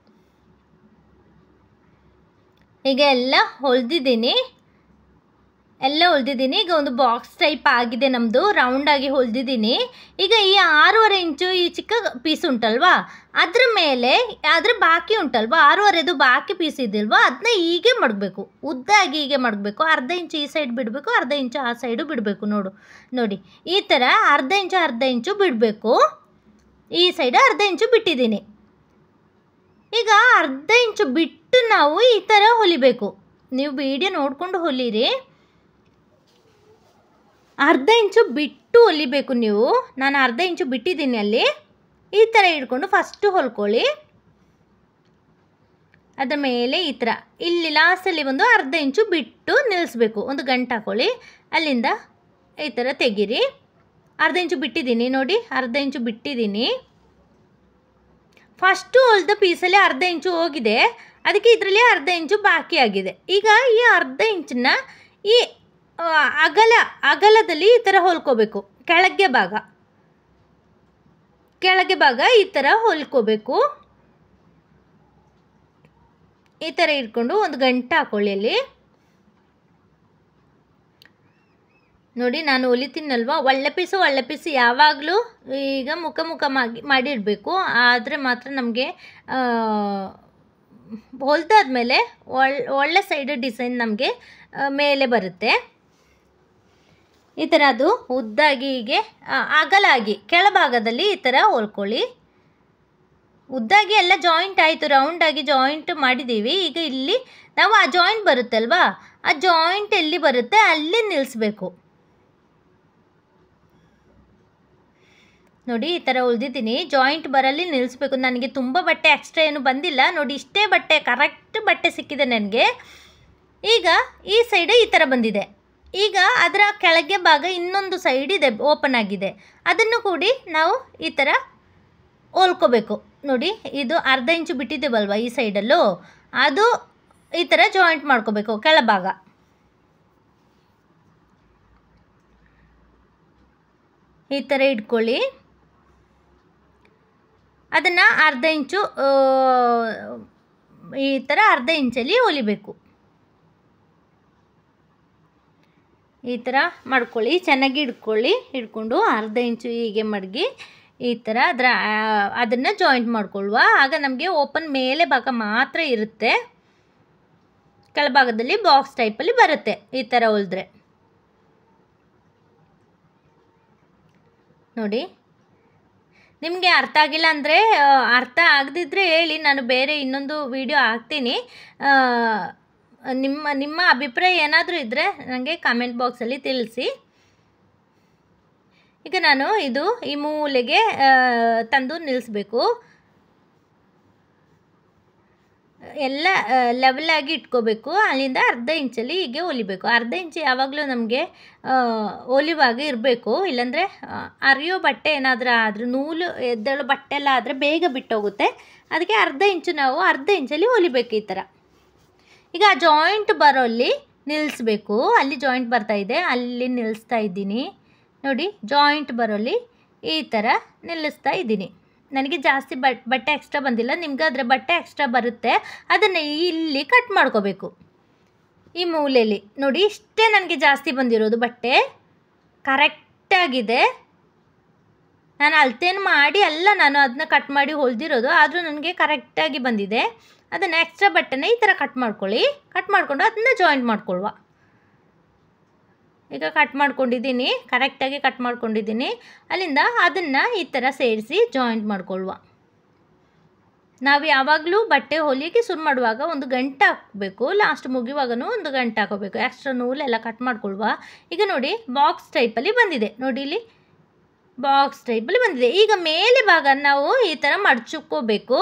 ಈಗ ಎಲ್ಲ ಹೊಲ್ದಿದ್ದೀನಿ ಎಲ್ಲ ಹೊಲ್ದಿದ್ದೀನಿ ಈಗ ಒಂದು ಬಾಕ್ಸ್ ಟೈಪ್ ಆಗಿದೆ ನಮ್ಮದು ರೌಂಡಾಗಿ ಹೊಲ್ದಿದ್ದೀನಿ ಈಗ ಈ ಆರೂವರೆ ಇಂಚು ಈ ಚಿಕ್ಕ ಪೀಸ್ ಉಂಟಲ್ವಾ ಅದ್ರ ಮೇಲೆ ಅದ್ರ ಬಾಕಿ ಉಂಟಲ್ವಾ ಆರೂವರೆದು ಬಾಕಿ ಪೀಸ್ ಇದಿಲ್ವಾ ಅದನ್ನ ಹೀಗೆ ಮಡಗಬೇಕು ಉದ್ದಾಗಿ ಹೀಗೆ ಮಡಗಬೇಕು ಅರ್ಧ ಇಂಚು ಈ ಸೈಡ್ ಬಿಡಬೇಕು ಅರ್ಧ ಇಂಚು ಆ ಸೈಡು ಬಿಡಬೇಕು ನೋಡು ನೋಡಿ ಈ ಥರ ಅರ್ಧ ಇಂಚು ಅರ್ಧ ಇಂಚು ಬಿಡಬೇಕು ಈ ಸೈಡ್ ಅರ್ಧ ಇಂಚು ಬಿಟ್ಟಿದ್ದೀನಿ ಈಗ ಅರ್ಧ ಇಂಚು ಬಿಟ್ಟು ನಾವು ಈ ಥರ ಹೊಲಿಬೇಕು ನೀವು ವಿಡಿಯೋ ನೋಡಿಕೊಂಡು ಹೊಲಿರಿ ಅರ್ಧ ಇಂಚು ಬಿಟ್ಟು ಹೊಲಿಬೇಕು ನೀವು ನಾನು ಅರ್ಧ ಇಂಚು ಬಿಟ್ಟಿದ್ದೀನಿ ಅಲ್ಲಿ ಈ ಥರ ಹಿಡ್ಕೊಂಡು ಫಸ್ಟು ಹೊಲ್ಕೊಳ್ಳಿ ಅದರ ಮೇಲೆ ಈ ಥರ ಇಲ್ಲಿ ಲಾಸ್ಟಲ್ಲಿ ಒಂದು ಅರ್ಧ ಇಂಚು ಬಿಟ್ಟು ನಿಲ್ಲಿಸ್ಬೇಕು ಒಂದು ಗಂಟು ಹಾಕೊಳ್ಳಿ ಅಲ್ಲಿಂದ ಈ ಥರ ತೆಗೀರಿ ಅರ್ಧ ಇಂಚು ಬಿಟ್ಟಿದ್ದೀನಿ ನೋಡಿ ಅರ್ಧ ಇಂಚು ಬಿಟ್ಟಿದ್ದೀನಿ ಫಸ್ಟು ಹೊಲ್ದ ಪೀಸಲ್ಲಿ ಅರ್ಧ ಇಂಚು ಹೋಗಿದೆ ಅದಕ್ಕೆ ಇದರಲ್ಲಿ ಅರ್ಧ ಇಂಚು ಬಾಕಿ ಆಗಿದೆ ಈಗ ಈ ಅರ್ಧ ಇಂಚನ್ನ ಈ ಆ, ಅಗಲ ಅಗಲದಲ್ಲಿ ಈ ಥರ ಹೊಲ್ಕೋಬೇಕು ಕೆಳಗೆ ಭಾಗ ಕೆಳಗೆ ಭಾಗ ಈ ಥರ ಹೊಲ್ಕೋಬೇಕು ಈ ಥರ ಇಟ್ಕೊಂಡು ಒಂದು ಗಂಟೆ ಹಾಕೊಳ್ಳಿ ಅಲ್ಲಿ ನೋಡಿ ನಾನು ಹೊಲಿತೀನಲ್ವಾ ಒಳ್ಳೆ ಪೀಸು ಒಳ್ಳೆ ಪೀಸು ಯಾವಾಗಲೂ ಈಗ ಮುಖ ಮುಖ ಮಾಡಿ ಮಾಡಿಡಬೇಕು ಆದರೆ ಮಾತ್ರ ನಮಗೆ ಹೊಲ್ದಾದ್ಮೇಲೆ ಒಳ್ ಒಳ್ಳೆ ಸೈಡ್ ಡಿಸೈನ್ ನಮಗೆ ಮೇಲೆ ಬರುತ್ತೆ ಈ ಥರ ಅದು ಉದ್ದಾಗಿ ಹೀಗೆ ಆ, ಅಗಲಾಗಿ ಕೆಳಭಾಗದಲ್ಲಿ ಈ ಥರ ಹೊಲ್ಕೊಳ್ಳಿ ಉದ್ದಾಗಿ ಎಲ್ಲ ಜಾಯಿಂಟ್ ಆಯಿತು ರೌಂಡಾಗಿ ಜಾಯಿಂಟ್ ಮಾಡಿದ್ದೀವಿ ಈಗ ಇಲ್ಲಿ ನಾವು ಆ ಜಾಯಿಂಟ್ ಬರುತ್ತಲ್ವಾ ಆ ಜಾಯಿಂಟ್ ಎಲ್ಲಿ ಬರುತ್ತೆ ಅಲ್ಲಿ ನಿಲ್ಲಿಸ್ಬೇಕು ನೋಡಿ ಈ ಥರ ಹೊಲ್ದಿದ್ದೀನಿ ಜಾಯಿಂಟ್ ಬರಲ್ಲಿ ನಿಲ್ಲಿಸ್ಬೇಕು ನನಗೆ ತುಂಬ ಬಟ್ಟೆ ಎಕ್ಸ್ಟ್ರಾ ಏನು ಬಂದಿಲ್ಲ ನೋಡಿ ಇಷ್ಟೇ ಬಟ್ಟೆ ಕರೆಕ್ಟ್ ಬಟ್ಟೆ ಸಿಕ್ಕಿದೆ ನನಗೆ ಈಗ ಈ ಸೈಡ್ ಈ ಥರ ಬಂದಿದೆ ಈಗ ಅದರ ಕೆಳಗೆ ಭಾಗ ಇನ್ನೊಂದು ಸೈಡ್ ಇದೆ ಓಪನ್ ಆಗಿದೆ ಅದನ್ನು ಕೂಡಿ ನಾವು ಈ ಥರ ಹೊಲ್ಕೋಬೇಕು ನೋಡಿ ಇದು ಅರ್ಧ ಇಂಚು ಬಿಟ್ಟಿದ್ದೇವಲ್ವ ಈ ಸೈಡಲ್ಲೂ ಅದು ಈ ಥರ ಜಾಯಿಂಟ್ ಮಾಡ್ಕೋಬೇಕು ಕೆಳಭಾಗ ಈ ಥರ ಇಟ್ಕೊಳ್ಳಿ ಅದನ್ನು ಅರ್ಧ ಇಂಚು ಆ, ಈ ಥರ ಅರ್ಧ ಇಂಚಲ್ಲಿ ಹೊಲಿಬೇಕು ಈ ಥರ ಮಾಡ್ಕೊಳ್ಳಿ ಚೆನ್ನಾಗಿ ಹಿಡ್ಕೊಳ್ಳಿ ಹಿಡ್ಕೊಂಡು ಅರ್ಧ ಇಂಚು ಹೀಗೆ ಮಡಗಿ ಈ ಥರ ಅದರ ಅದನ್ನು ಜಾಯಿಂಟ್ ಮಾಡ್ಕೊಳ್ಳುವ ಆಗ ನಮಗೆ ಓಪನ್ ಮೇಲೆ ಭಾಗ ಮಾತ್ರ ಇರುತ್ತೆ ಕೆಳಭಾಗದಲ್ಲಿ ಬಾಕ್ಸ್ ಟೈಪಲ್ಲಿ ಬರುತ್ತೆ ಈ ಥರ ಹೊಲಿದ್ರೆ ನೋಡಿ ನಿಮಗೆ ಅರ್ಥ ಆಗಿಲ್ಲ ಅಂದರೆ ಅರ್ಥ ಆಗದಿದ್ದರೆ ಹೇಳಿ ನಾನು ಬೇರೆ ಇನ್ನೊಂದು ವಿಡಿಯೋ ಹಾಕ್ತೀನಿ ಆ, ನಿಮ್ಮ ನಿಮ್ಮ ಅಭಿಪ್ರಾಯ ಏನಾದರೂ ಇದ್ದರೆ ನನಗೆ ಕಾಮೆಂಟ್ ಬಾಕ್ಸಲ್ಲಿ ತಿಳಿಸಿ ಈಗ ನಾನು ಇದು ಈ ಮೂಲೆಗೆ ಆ, ತಂದು ನಿಲ್ಲಿಸ್ಬೇಕು ಎಲ್ಲ ಲೆವೆಲ್ ಆಗಿ ಇಟ್ಕೋಬೇಕು ಅಲ್ಲಿಂದ ಅರ್ಧ ಇಂಚಲ್ಲಿ ಹೀಗೆ ಹೊಲಿಬೇಕು ಅರ್ಧ ಇಂಚು ಯಾವಾಗಲೂ ನಮಗೆ ಹೊಲಿವಾಗ ಇರಬೇಕು ಇಲ್ಲಾಂದರೆ ಅರಿಯೋ ಬಟ್ಟೆ ಏನಾದರೂ ಆದರೆ ನೂಲು ಎದ್ದೇಳೋ ಬಟ್ಟೆ ಎಲ್ಲ ಆದರೆ ಬೇಗ ಬಿಟ್ಟೋಗುತ್ತೆ ಅದಕ್ಕೆ ಅರ್ಧ ಇಂಚು ನಾವು ಅರ್ಧ ಇಂಚಲ್ಲಿ ಹೊಲಿಬೇಕು ಈ ಥರ ಈಗ ಜಾಯಿಂಟ್ ಬರೋಲ್ಲಿ ನಿಲ್ಲಿಸ್ಬೇಕು ಅಲ್ಲಿ ಜಾಯಿಂಟ್ ಬರ್ತಾ ಇದೆ ಅಲ್ಲಿ ನಿಲ್ಲಿಸ್ತಾ ಇದ್ದೀನಿ ನೋಡಿ ಜಾಯಿಂಟ್ ಬರೋಲ್ಲಿ ಈ ಥರ ನಿಲ್ಲಿಸ್ತಾ ಇದ್ದೀನಿ ನನಗೆ ಜಾಸ್ತಿ ಬಟ್ ಬಟ್ಟೆ ಎಕ್ಸ್ಟ್ರಾ ಬಂದಿಲ್ಲ ನಿಮ್ಗೆ ಅದರ ಬಟ್ಟೆ ಎಕ್ಸ್ಟ್ರಾ ಬರುತ್ತೆ ಅದನ್ನು ಇಲ್ಲಿ ಕಟ್ ಮಾಡ್ಕೋಬೇಕು ಈ ಮೂಲೆಯಲ್ಲಿ ನೋಡಿ ಇಷ್ಟೇ ನನಗೆ ಜಾಸ್ತಿ ಬಂದಿರೋದು ಬಟ್ಟೆ ಕರೆಕ್ಟಾಗಿದೆ ನಾನು ಅಳತೆಯನ್ನು ಮಾಡಿ ಅಲ್ಲ ನಾನು ಅದನ್ನ ಕಟ್ ಮಾಡಿ ಹೊಲ್ದಿರೋದು ಆದರೂ ನನಗೆ ಕರೆಕ್ಟಾಗಿ ಬಂದಿದೆ ಅದನ್ನು ಎಕ್ಸ್ಟ್ರಾ ಬಟ್ಟೆನ ಈ ಥರ ಕಟ್ ಮಾಡ್ಕೊಳ್ಳಿ ಕಟ್ ಮಾಡಿಕೊಂಡು ಅದನ್ನ ಜಾಯಿಂಟ್ ಮಾಡ್ಕೊಳ್ಳುವ ಈಗ ಕಟ್ ಮಾಡ್ಕೊಂಡಿದ್ದೀನಿ ಕರೆಕ್ಟಾಗಿ ಕಟ್ ಮಾಡ್ಕೊಂಡಿದ್ದೀನಿ ಅಲ್ಲಿಂದ ಅದನ್ನು ಈ ಥರ ಸೇರಿಸಿ ಜಾಯಿಂಟ್ ಮಾಡ್ಕೊಳ್ಳುವ ನಾವು ಯಾವಾಗಲೂ ಬಟ್ಟೆ ಹೊಲಿಯೋಕ್ಕೆ ಶುರು ಮಾಡುವಾಗ ಒಂದು ಗಂಟೆ ಹಾಕಬೇಕು ಲಾಸ್ಟ್ ಮುಗಿಯುವಾಗನೂ ಒಂದು ಗಂಟೆ ಹಾಕೋಬೇಕು ಎಕ್ಸ್ಟ್ರಾ ನೂಲೆಲ್ಲ ಕಟ್ ಮಾಡ್ಕೊಳ್ಳುವ ಈಗ ನೋಡಿ ಬಾಕ್ಸ್ ಟೈಪಲ್ಲಿ ಬಂದಿದೆ ನೋಡಿ ಇಲ್ಲಿ ಬಾಕ್ಸ್ ಟೈಪಲ್ಲಿ ಬಂದಿದೆ ಈಗ ಮೇಲೆ ಭಾಗ ನಾವು ಈ ಥರ ಮಡ್ಚುಕೋಬೇಕು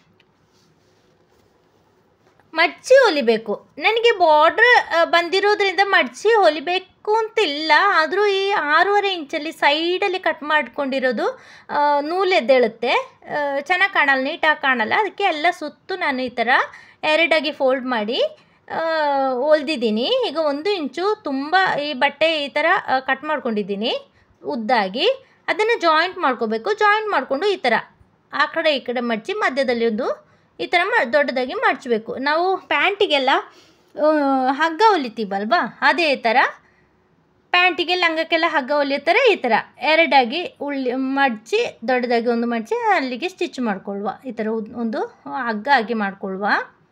ಮಡ್ಚಿ ಹೊಲಿಬೇಕು ನನಗೆ ಬಾರ್ಡ್ರ್ ಬಂದಿರೋದ್ರಿಂದ ಮಡ್ಚಿ ಹೊಲಿಬೇಕು ಅಂತಿಲ್ಲ ಆದರೂ ಈ ಆರೂವರೆ ಇಂಚಲ್ಲಿ ಸೈಡಲ್ಲಿ ಕಟ್ ಮಾಡ್ಕೊಂಡಿರೋದು ಆ, ನೂಲು ಎದ್ದೇಳುತ್ತೆ ಚೆನ್ನಾಗಿ ಕಾಣಲ್ಲ ನೀಟಾಗಿ ಕಾಣಲ್ಲ ಅದಕ್ಕೆ ಎಲ್ಲ ಸುತ್ತು ನಾನು ಈ ಥರ ಎರಡಾಗಿ ಫೋಲ್ಡ್ ಮಾಡಿ ಆ, ಹೊಲ್ದಿದ್ದೀನಿ ಈಗ ಒಂದು ಇಂಚು ತುಂಬ ಈ ಬಟ್ಟೆ ಈ ಥರ ಕಟ್ ಮಾಡ್ಕೊಂಡಿದ್ದೀನಿ ಉದ್ದಾಗಿ ಅದನ್ನು ಜಾಯಿಂಟ್ ಮಾಡ್ಕೋಬೇಕು ಜಾಯಿಂಟ್ ಮಾಡಿಕೊಂಡು ಈ ಥರ ಆ ಕಡೆ ಈ ಕಡೆ ಮಡಚಿ ಮಧ್ಯದಲ್ಲಿ ಒಂದು ಈ ಥರ ಮ ದೊಡ್ಡದಾಗಿ ಮಡಚಬೇಕು ನಾವು ಪ್ಯಾಂಟಿಗೆಲ್ಲ ಆ, ಹಗ್ಗ ಹೊಲಿತೀವಲ್ವಾ ಅದೇ ಥರ ಪ್ಯಾಂಟಿಗೆ ಲಂಗಕ್ಕೆಲ್ಲ ಹಗ್ಗ ಹೊಲಿಯೋ ಥರ ಈ ಥರ ಎರಡಾಗಿ ಉಳ್ಳಿ ಮಡಚಿ ದೊಡ್ಡದಾಗಿ ಒಂದು ಮಡಚಿ ಅಲ್ಲಿಗೆ ಸ್ಟಿಚ್ ಮಾಡ್ಕೊಳ್ಳುವ ಈ ಥರ ಉದ್- ಒಂದು ಹಗ್ಗ ಆಗಿ ಮಾಡ್ಕೊಳ್ಳುವ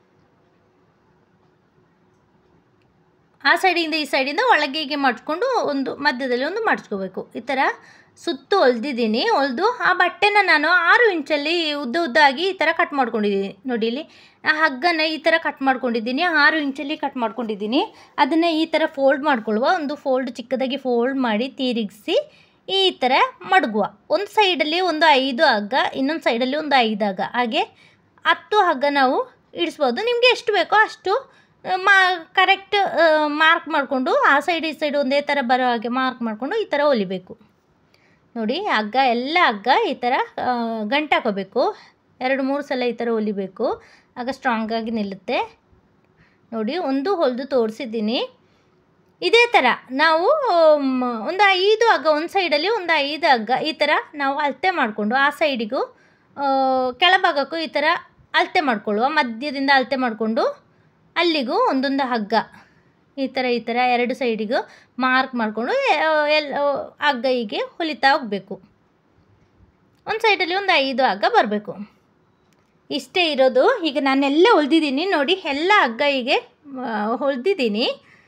ಆ ಸೈಡಿಂದ ಈ ಸೈಡಿಂದ ಒಳಗೆ ಹೀಗೆ ಮಡ್ಚ್ಕೊಂಡು ಒಂದು ಮಧ್ಯದಲ್ಲಿ ಒಂದು ಮಡ್ಚ್ಕೋಬೇಕು ಈ ಥರ ಸುತ್ತು ಹೊಲ್ದಿದ್ದೀನಿ ಹೊಲ್ದು ಆ ಬಟ್ಟೆನ ನಾನು ಆರು ಇಂಚಲ್ಲಿ ಉದ್ದ ಉದ್ದಾಗಿ ಈ ಥರ ಕಟ್ ಮಾಡ್ಕೊಂಡಿದ್ದೀನಿ ನೋಡಿ ಇಲ್ಲಿ ಆ ಹಗ್ಗನ ಈ ಥರ ಕಟ್ ಮಾಡ್ಕೊಂಡಿದ್ದೀನಿ ಆರು ಇಂಚಲ್ಲಿ ಕಟ್ ಮಾಡ್ಕೊಂಡಿದ್ದೀನಿ ಅದನ್ನು ಈ ಥರ ಫೋಲ್ಡ್ ಮಾಡ್ಕೊಳ್ಳುವ ಒಂದು ಫೋಲ್ಡ್ ಚಿಕ್ಕದಾಗಿ ಫೋಲ್ಡ್ ಮಾಡಿ ತಿರುಗಿಸಿ ಈ ಥರ ಮಡಗುವ ಒಂದು ಸೈಡಲ್ಲಿ ಒಂದು ಐದು ಹಗ್ಗ ಇನ್ನೊಂದು ಸೈಡಲ್ಲಿ ಒಂದು ಐದು ಹಗ್ಗ ಹಾಗೆ ಹತ್ತು ಹಗ್ಗ ನಾವು ಇಡಿಸ್ಬೋದು ನಿಮಗೆ ಎಷ್ಟು ಬೇಕೋ ಅಷ್ಟು ಆ, ಮಾ ಕರೆಕ್ಟ್ ಮಾರ್ಕ್ ಮಾಡಿಕೊಂಡು ಆ ಸೈಡ್ ಈ ಸೈಡ್ ಒಂದೇ ಥರ ಬರೋ ಹಾಗೆ ಮಾರ್ಕ್ ಮಾಡಿಕೊಂಡು ಈ ಥರ ಹೊಲಿಬೇಕು ನೋಡಿ ಹಗ್ಗ ಎಲ್ಲ ಹಗ್ಗ ಈ ಥರ ಆ, ಗಂಟು ಹಾಕೋಬೇಕು ಎರಡು ಮೂರು ಸಲ ಈ ಥರ ಹೊಲಿಬೇಕು ಆಗ ಸ್ಟ್ರಾಂಗಾಗಿ ನಿಲ್ಲುತ್ತೆ ನೋಡಿ ಒಂದು ಹೊಲಿದು ತೋರಿಸಿದ್ದೀನಿ ಇದೇ ಥರ ನಾವು ಮ್, ಒಂದು ಐದು ಹಗ್ಗ ಒಂದು ಸೈಡಲ್ಲಿ ಒಂದು ಐದು ಹಗ್ಗ ಈ ಥರ ನಾವು ಅಳತೆ ಮಾಡಿಕೊಂಡು ಆ ಸೈಡಿಗೂ ಆ, ಕೆಳಭಾಗಕ್ಕೂ ಈ ಥರ ಅಳತೆ ಮಾಡ್ಕೊಳ್ಳುವ ಮಧ್ಯದಿಂದ ಅಳತೆ ಮಾಡಿಕೊಂಡು ಅಲ್ಲಿಗೂ ಒಂದೊಂದು ಹಗ್ಗ ಈ ಥರ ಈ ಥರ ಎರಡು ಸೈಡಿಗೂ ಮಾರ್ಕ್ ಮಾಡಿಕೊಂಡು ಎಲ್ಲ ಹಗ್ಗ ಹೀಗೆ ಹೊಲಿತಾ ಹೋಗಬೇಕು ಒಂದು ಸೈಡಲ್ಲಿ ಒಂದು ಐದು ಹಗ್ಗ ಬರಬೇಕು ಇಷ್ಟೇ ಇರೋದು ಈಗ ನಾನೆಲ್ಲ ಹೊಲ್ದಿದ್ದೀನಿ ನೋಡಿ ಎಲ್ಲ ಹಗ್ಗ ಹೀಗೆ ಹೊಲ್ದಿದ್ದೀನಿ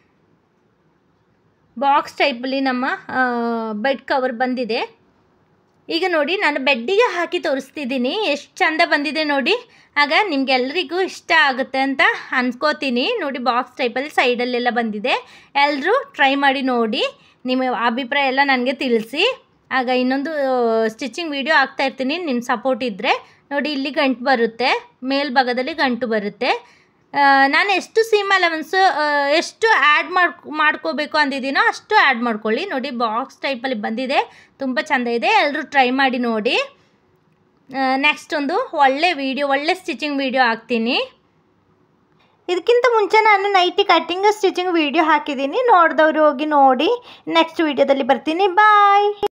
ಬಾಕ್ಸ್ ಟೈಪಲ್ಲಿ ನಮ್ಮ ಬೆಡ್ ಕವರ್ ಬಂದಿದೆ ಈಗ ನೋಡಿ ನಾನು ಬೆಡ್ಡಿಗೆ ಹಾಕಿ ತೋರಿಸ್ತಿದ್ದೀನಿ ಎಷ್ಟು ಚಂದ ಬಂದಿದೆ ನೋಡಿ ಆಗ ನಿಮ್ಗೆಲ್ರಿಗೂ ಇಷ್ಟ ಆಗುತ್ತೆ ಅಂತ ಅನ್ಕೋತೀನಿ ನೋಡಿ ಬಾಕ್ಸ್ ಟೈಪಲ್ಲಿ ಸೈಡಲ್ಲೆಲ್ಲ ಬಂದಿದೆ ಎಲ್ಲರೂ ಟ್ರೈ ಮಾಡಿ ನೋಡಿ ನಿಮ್ಮ ಅಭಿಪ್ರಾಯ ಎಲ್ಲ ನನಗೆ ತಿಳಿಸಿ ಆಗ ಇನ್ನೊಂದು ಸ್ಟಿಚಿಂಗ್ ವಿಡಿಯೋ ಹಾಕ್ತಾ ಇರ್ತೀನಿ ನಿಮ್ಮ ಸಪೋರ್ಟ್ ಇದ್ದರೆ ನೋಡಿ ಇಲ್ಲಿ ಗಂಟು ಬರುತ್ತೆ ಮೇಲ್ಭಾಗದಲ್ಲಿ ಗಂಟು ಬರುತ್ತೆ ಆ, ನಾನು ಎಷ್ಟು ಸೀಮ್ ಅಲೆವೆನ್ಸ್ ಎಷ್ಟು ಆ್ಯಡ್ ಮಾಡ್ ಮಾಡ್ಕೋಬೇಕು ಅಂದಿದ್ದೀನೋ ಅಷ್ಟು ಆ್ಯಡ್ ಮಾಡ್ಕೊಳ್ಳಿ ನೋಡಿ ಬಾಕ್ಸ್ ಟೈಪಲ್ಲಿ ಬಂದಿದೆ ತುಂಬ ಚೆಂದ ಇದೆ ಎಲ್ಲರೂ ಟ್ರೈ ಮಾಡಿ ನೋಡಿ ನೆಕ್ಸ್ಟ್ ಒಂದು ಒಳ್ಳೆ ವಿಡಿಯೋ ಒಳ್ಳೆ ಸ್ಟಿಚಿಂಗ್ ವಿಡಿಯೋ ಹಾಕ್ತೀನಿ ಇದಕ್ಕಿಂತ ಮುಂಚೆ ನಾನು ನೈಟಿ ಕಟ್ಟಿಂಗ್ ಸ್ಟಿಚಿಂಗ್ ವಿಡಿಯೋ ಹಾಕಿದ್ದೀನಿ ನೋಡಿದವರು ಹೋಗಿ ನೋಡಿ ನೆಕ್ಸ್ಟ್ ವಿಡಿಯೋದಲ್ಲಿ ಬರ್ತೀನಿ ಬಾಯ್